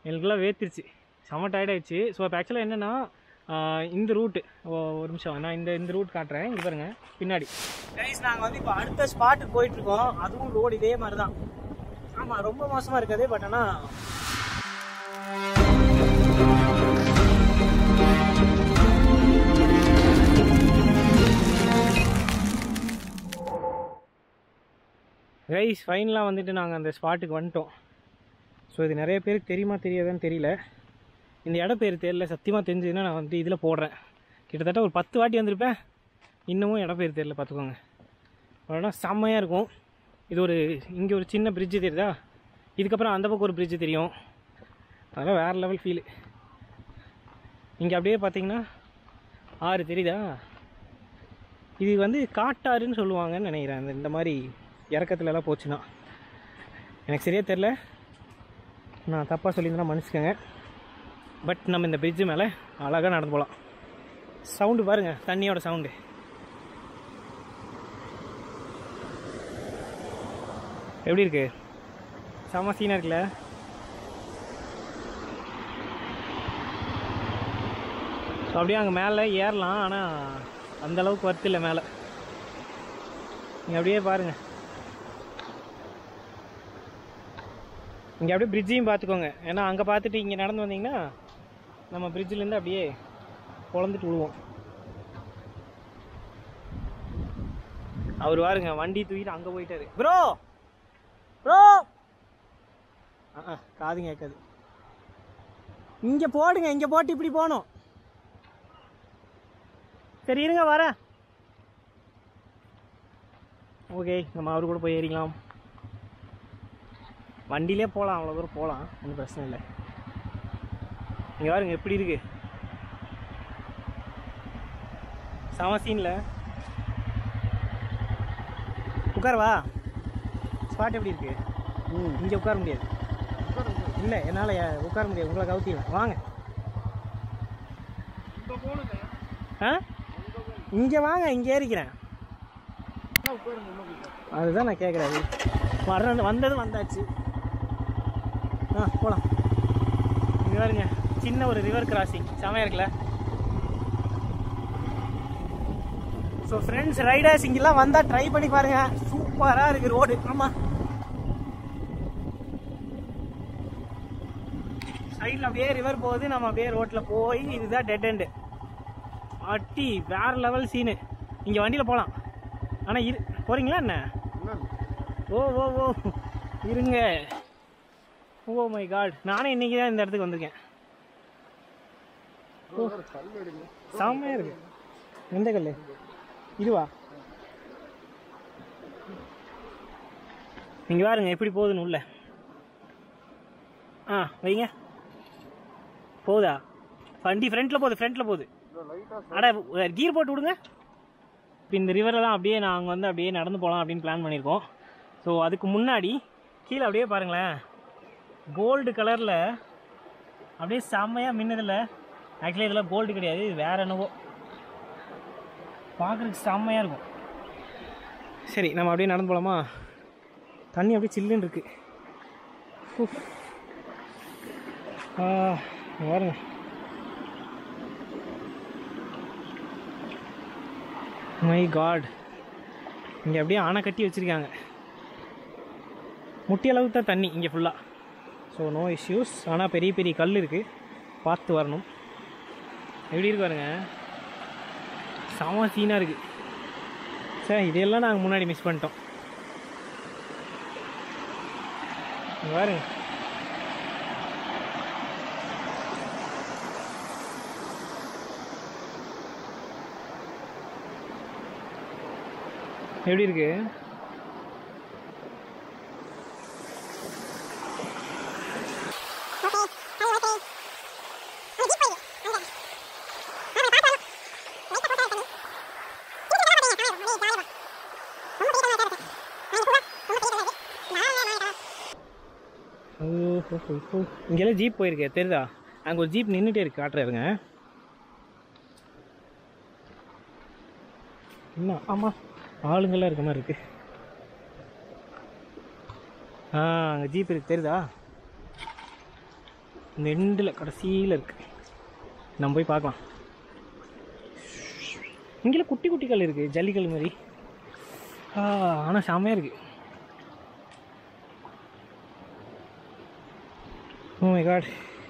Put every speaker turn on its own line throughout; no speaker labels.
எங்களுக்குலாம் வேர்த்திருச்சு செம டயர்ட் ஆயிடுச்சு ஸோ இப்போ ஆக்சுவலாக என்னென்னா இந்த ரூட்டு ஒரு நிமிஷம் நான் இந்த இந்த ரூட் காட்டுறேன் இங்கே பாருங்க பின்னாடி கைஸ் நாங்கள் வந்து இப்போ அடுத்த ஸ்பாட்டுக்கு போயிட்டு இருக்கோம் அதுவும் ரோடு இதே மாதிரி தான் ஆமாம் ரொம்ப மோசமாக இருக்காது பட் ஆனால் கைஸ் ஃபைனலாக வந்துட்டு நாங்கள் அந்த ஸ்பாட்டுக்கு வந்துட்டோம் ஸோ இது நிறைய பேருக்கு தெரியுமா தெரியாதான்னு தெரியல இந்த இடம் பேர் தெரியல சத்தியமாக தெரிஞ்சதுன்னா நான் வந்து இதில் போடுறேன் கிட்டத்தட்ட ஒரு பத்து வாட்டி வந்திருப்பேன் இன்னமும் இடம் பேர் தெரியல பார்த்துக்கோங்க ஆனால் செம்மையாக இருக்கும் இது ஒரு இங்கே ஒரு சின்ன பிரிட்ஜு தெரியுதா இதுக்கப்புறம் அந்த பக்கம் ஒரு பிரிட்ஜு தெரியும் அதெல்லாம் வேறு லெவல் ஃபீலு இங்கே அப்படியே பார்த்தீங்கன்னா ஆறு தெரியுதா இது வந்து காட்டாறுன்னு சொல்லுவாங்கன்னு நினைக்கிறேன் இந்த இந்த மாதிரி இறக்கத்துலலாம் போச்சுன்னா எனக்கு சரியாக தெரில நான் தப்பாக சொல்லியிருந்தேன்னா மன்னிச்சுக்கோங்க பட் நம்ம இந்த பிரிட்ஜு மேலே அழகாக நடந்து போகலாம் சவுண்டு பாருங்கள் தண்ணியோட சவுண்டு எப்படி இருக்கு செம சீனாக இருக்குல்ல ஸோ அப்படியே அங்கே மேலே ஏறலாம் ஆனால் அந்த அளவுக்கு ஒர்த்து இல்லை மேலே நீங்கள் அப்படியே பாருங்கள் இங்கே அப்படியே பிரிட்ஜையும் பார்த்துக்கோங்க ஏன்னா அங்கே பார்த்துட்டு இங்கே நடந்து வந்தீங்கன்னா நம்ம பிரிட்ஜிலேருந்து அப்படியே குழந்துட்டு விழுவோம் அவர் பாருங்க வண்டி தூக்கிட்டு அங்கே போயிட்டாரு ப்ரோ ப்ரோ ஆ காதுங்க கேட்காது இங்கே போடுங்க இங்கே போட்டு இப்படி போகணும் சரி இருங்க வரேன் ஓகே நம்ம அவர் கூட போய் ஏறிக்கலாம் வண்டியிலே போகலாம் அவ்வளோ தூரம் போகலாம் ஒன்றும் பிரச்சனை இல்லை இங்கே பாருங்க எப்படி இருக்கு செம சீனில் உட்காரவா ஸ்பாட் எப்படி இருக்கு இங்கே உட்கார முடியாது இல்லை என்னால் உட்கார முடியாது உங்களை கவுத்திடுவேன் வாங்க ஆ இங்கே வாங்க இங்கே ஏறிக்கிறேன் அதுதான் நான் கேட்குறேன் வர்றது வந்ததும் வந்தாச்சு ஆ போகலாம் இங்கே பாருங்க சின்ன ஒரு ரிவர் கிராசிங் செமையாக இருக்குல்ல ஸோ ஃப்ரெண்ட்ஸ் ரைடர்ஸ் இங்கெல்லாம் வந்தால் ட்ரை பண்ணி பாருங்க சூப்பராக இருக்கு ரோடு ஆமாம் சைடில் அப்படியே ரிவர் போகுது நம்ம அப்படியே ரோட்டில் போய் இதுதான் டெட் எண்டு அட்டி வேற லெவல் சீனு இங்கே வண்டியில் போகலாம் ஆனால் இரு போகிறீங்களா என்ன ஓ ஓ ஓ இருங்க ஓ மை காட் நானே இன்னைக்கு தான் இந்த இடத்துக்கு வந்திருக்கேன் ஓ செம்மையாக இருக்கு எந்த கல் இதுவா நீங்கள் பாருங்க எப்படி போகுதுன்னு உள்ள ஆ வைங்க போகுதா வண்டி ஃப்ரண்ட்டில் போகுது ஃப்ரண்ட்டில் போகுது அட கீர் போட்டு விடுங்க இப்போ இந்த ரிவரில் தான் அப்படியே நாங்கள் வந்து அப்படியே நடந்து போகலாம் அப்படின்னு பிளான் பண்ணியிருக்கோம் ஸோ அதுக்கு முன்னாடி கீழே அப்படியே பாருங்களேன் கோல்டு கலரில் அப்படியே செம்மையாக மின்னதில்ல ஆக்சுவலி இதெல்லாம் கோல்டு கிடையாது இது வேற என்னவோ பார்க்குறதுக்கு செம்மையாக இருக்கும் சரி நம்ம அப்படியே நடந்து போகலாமா தண்ணி அப்படியே சில்லுன்னு இருக்கு உஃப். ஆ, இங்க பாருங்க மை காட் இங்கே அப்படியே அணை கட்டி வச்சுருக்காங்க முட்டி அளவுக்கு தான் தண்ணி இங்கே ஃபுல்லாக ஸோ நோ இஷ்யூஸ் ஆனால் பெரிய பெரிய கல் இருக்குது பார்த்து வரணும் எப்படி இருக்கு பாருங்க செம சீனாக இருக்குது சார் இதையெல்லாம் நாங்கள் முன்னாடி மிஸ் பண்ணிட்டோம் இங்க பாருங்க எப்படி இருக்கு இங்கெல்லாம் ஜீப் போயிருக்கு தெரியுதா அங்கே ஒரு ஜீப் நின்றுட்டே இருக்கு காட்டுறாருங்க என்ன ஆமாம் ஆளுங்கெல்லாம் இருக்க மாதிரி இருக்கு ஆ அங்கே ஜீப் இருக்கு தெரியுதா இந்த எண்டில் கடைசியில் இருக்கு நம்ம போய் பார்க்கலாம் இங்கே குட்டி குட்டி கல் இருக்குது ஜல்லிக்கல் மாதிரி ஆனால் செம்மையாக இருக்குது ஓ மை காட்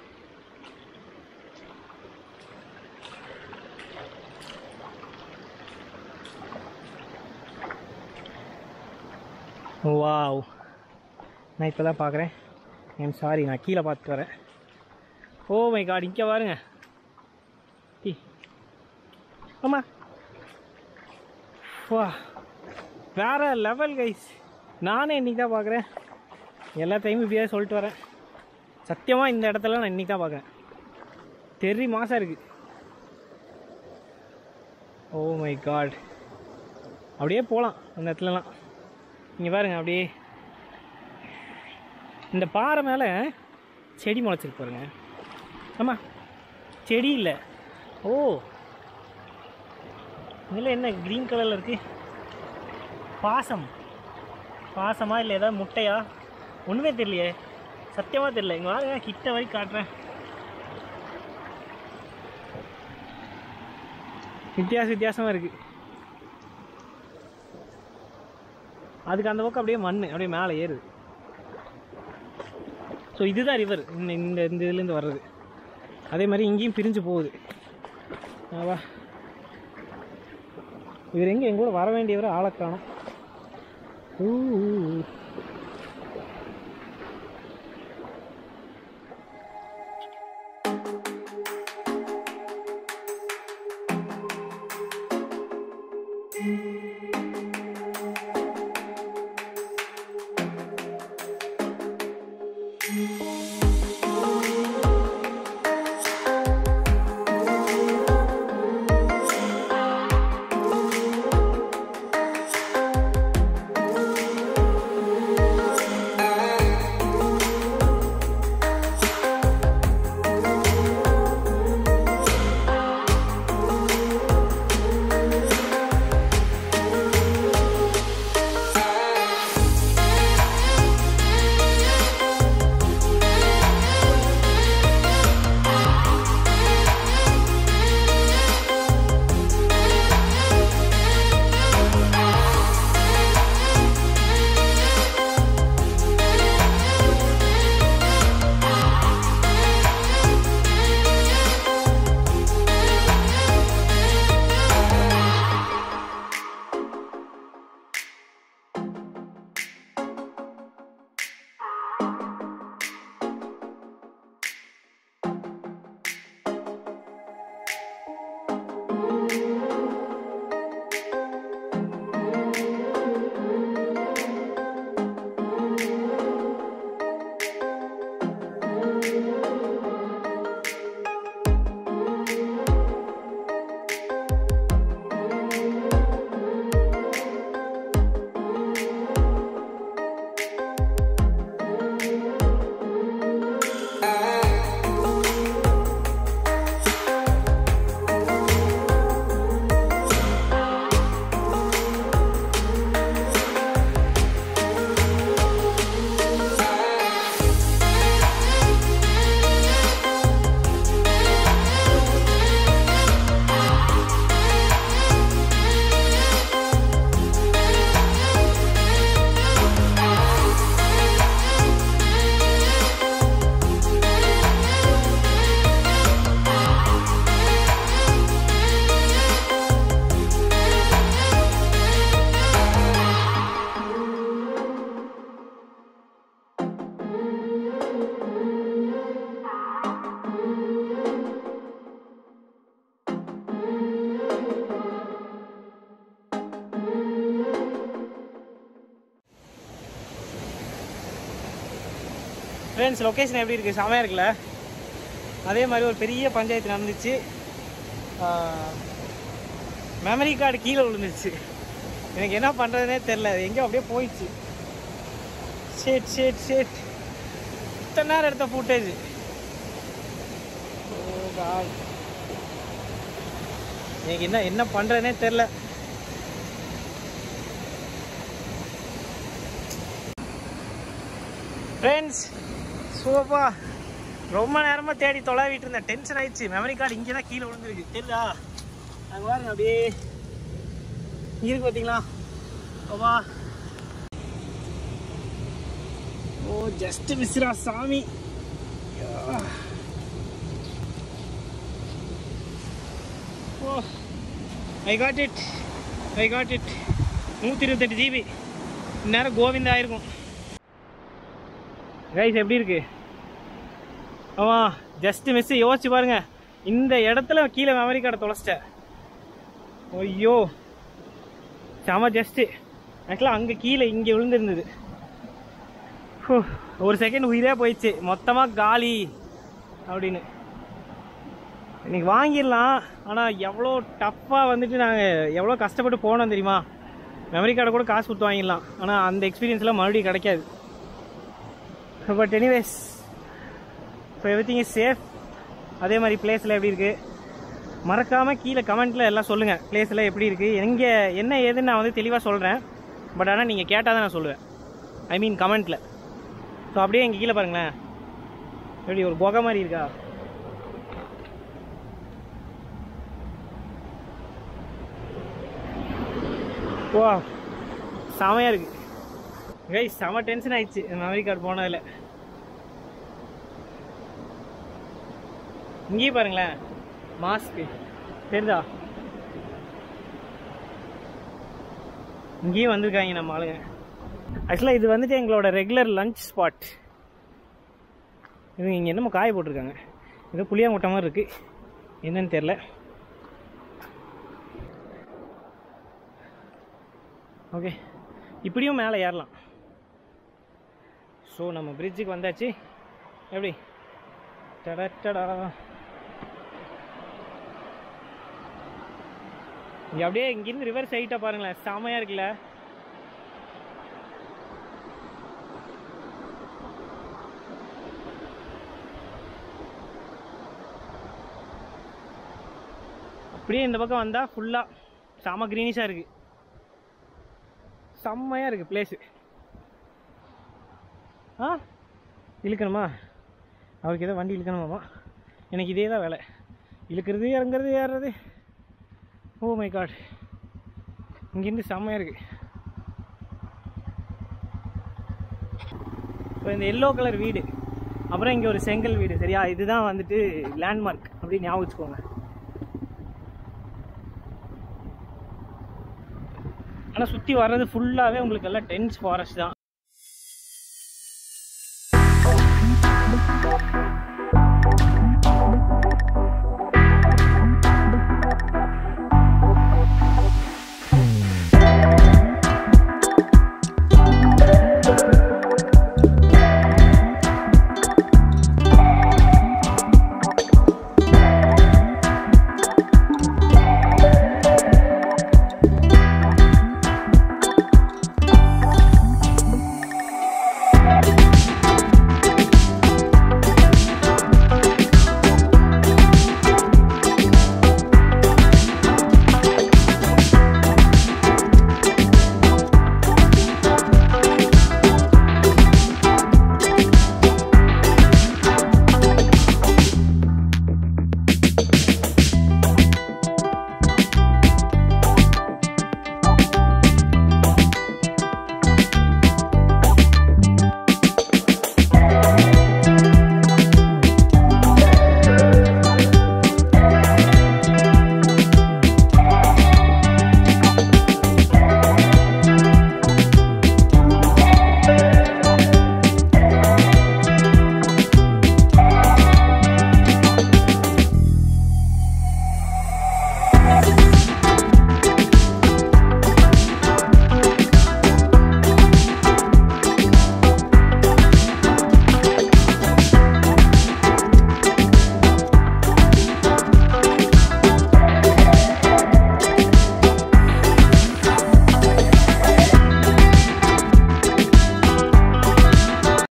வாவ் நான் இப்போ தான் பார்க்குறேன் ஐம் சாரி நான் கீழே பார்த்துட்டு வரேன் ஓ மை காட் இங்கே பாருங்க டி ஆமா வா வேற லெவல் கைஸ் நானே இன்னைக்கு தான் பார்க்குறேன் எல்லா டைமும் இப்படியே சொல்லிட்டு வரேன் சத்தியமாக இந்த இடத்துல நான் இன்னைக்கு தான் பார்க்குறேன் தெரி மாதம் இருக்குது ஓ மை காட் அப்படியே போகலாம் அந்த இடத்துலலாம் இங்கே பாருங்க அப்படியே இந்த பாறை மேலே செடி முளைச்சிருக்கு பாருங்க ஆமாம் செடி இல்லை ஓ இதில் என்ன க்ரீன் கலரில் இருக்கு பாசம் பாசமா இல்லை ஏதாவது முட்டையா ஒன்றுமே தெரியலையே சத்தியமாக தெரியல இங்கே வாருங்க கிட்ட வரைக்கும் காட்டுறேன் வித்தியாச வித்தியாசமாக இருக்குது அதுக்கு அந்த பக்கம் அப்படியே மண் அப்படியே மேலே ஏறுது ஸோ இதுதான் ரிவர் இந்த இந்த இந்த இதுலேருந்து வர்றது அதே மாதிரி இங்கேயும் பிரிஞ்சு போகுது ஆவா இவர் எங்கே எங்க கூட வர வேண்டியவர் ஆளை காணோம் ஊ, ஊ, ஊ. ஃப்ரெண்ட்ஸ் லொக்கேஷன் எப்படி இருக்குது செமையாக இருக்குல்ல அதே மாதிரி ஒரு பெரிய பஞ்சாயத்து நடந்துச்சு மெமரி கார்டு கீழே விழுந்துச்சு எனக்கு என்ன பண்ணுறதுனே தெரில அது எங்கேயோ அப்படியே போயிடுச்சு ஷேட் ஷேட் ஷேட் இத்தனை நேரம் எடுத்த ஃபுட்டேஜ் எனக்கு என்ன என்ன பண்ணுறதுனே தெரில ஃப்ரெண்ட்ஸ் சூப்பா ரொம்ப நேரமா தேடி தொலைவிட்டு இருந்தேன் டென்ஷன் ஆயிடுச்சு மெமரி கார்டு இங்கே தான் கீழே விழுந்துருக்கு தெரியுதா அங்கே பாருங்க அப்படியே இங்க இருக்கு பார்த்தீங்களா ஓவா ஓ ஜஸ்ட் மிஸ்ரா சாமி oh I got it I got it நூற்றி இருபத்தெட்டு ஜிபி இந்நேரம் கோவிந்தா ஆயிருக்கும் கைஸ் எப்படி இருக்கு ஆமா ஜஸ்ட் மிஸ் யோசிச்சு பாருங்க இந்த இடத்துல கீழே மெமரி கார்டை தொலைச்சிட்டேன் ஐயோ செம ஜஸ்ட்டு ஆக்சுவலாக அங்கே கீழே இங்கே விழுந்திருந்தது ஹோ, ஒரு செகண்ட் உயிரே போயிடுச்சு மொத்தமாக காலி அப்படின்னு இன்னைக்கு வாங்கிடலாம் ஆனால் எவ்வளோ டஃப்பாக வந்துட்டு நாங்கள் எவ்வளோ கஷ்டப்பட்டு போனோம் தெரியுமா மெமரி கார்டை கூட காசு கொடுத்து வாங்கிடலாம் ஆனால் அந்த எக்ஸ்பீரியன்ஸ்லாம் மறுபடியும் கிடைக்காது but anyways so everything is safe அதே மாதிரி பிளேஸில் எப்படி இருக்குது மறக்காமல் கீழே கமெண்ட்டில் எல்லாம் சொல்லுங்கள் பிளேஸில் எப்படி இருக்குது எங்கே என்ன ஏதுன்னு நான் வந்து தெளிவாக சொல்கிறேன் பட் ஆனால் நீங்கள் கேட்டால் தான் நான் சொல்லுவேன் ஐ மீன் கமெண்ட்டில் ஸோ அப்படியே இங்கே கீழே பாருங்களேன் எப்படி ஒரு குகை மாதிரி இருக்கா வா செமையாக இருக்கு கைஸ் செம டென்ஷன் ஆயிடுச்சு மெமரி கார்டு போனதில் இங்கேயும் பாருங்களேன் மாஸ்க்கு தெரியுதா இங்கேயும் வந்திருக்காங்க நம்ம ஆளுங்க ஆக்சுவலாக இது வந்துட்டு எங்களோட ரெகுலர் லஞ்ச் ஸ்பாட் இது இங்கே என்னமோ காய போட்டிருக்காங்க ஏதோ புளியாங்கொட்டை மாதிரி இருக்குது என்னன்னு தெரில ஓகே இப்படியும் மேலே ஏறலாம் ஸோ நம்ம பிரிட்ஜுக்கு வந்தாச்சு எப்படி டடா இங்கே அப்படியே இங்கிருந்து ரிவர் சைட்டாக பாருங்களேன் செமையாக இருக்குல்ல அப்படியே இந்த பக்கம் வந்தால் ஃபுல்லாக செம க்ரீனிஷாக இருக்குது செம்மையாக இருக்குது பிளேஸு ஆ இழுக்கணுமா அவருக்கு ஏதோ வண்டி இழுக்கணுமாமா எனக்கு இதே தான் வேலை இழுக்கிறது இறங்குறது ஏறுறது ஓ மை காட் இங்கேருந்து செம்மையாக இருக்குது இப்போ இந்த எல்லோ கலர் வீடு அப்புறம் இங்கே ஒரு செங்கல் வீடு சரியா இதுதான் வந்துட்டு லேண்ட்மார்க் அப்படி ஞாபகம் வச்சுக்கோங்க ஆனால் சுற்றி வர்றது ஃபுல்லாகவே உங்களுக்கு எல்லாம் டென்ஸ் ஃபாரஸ்ட் தான்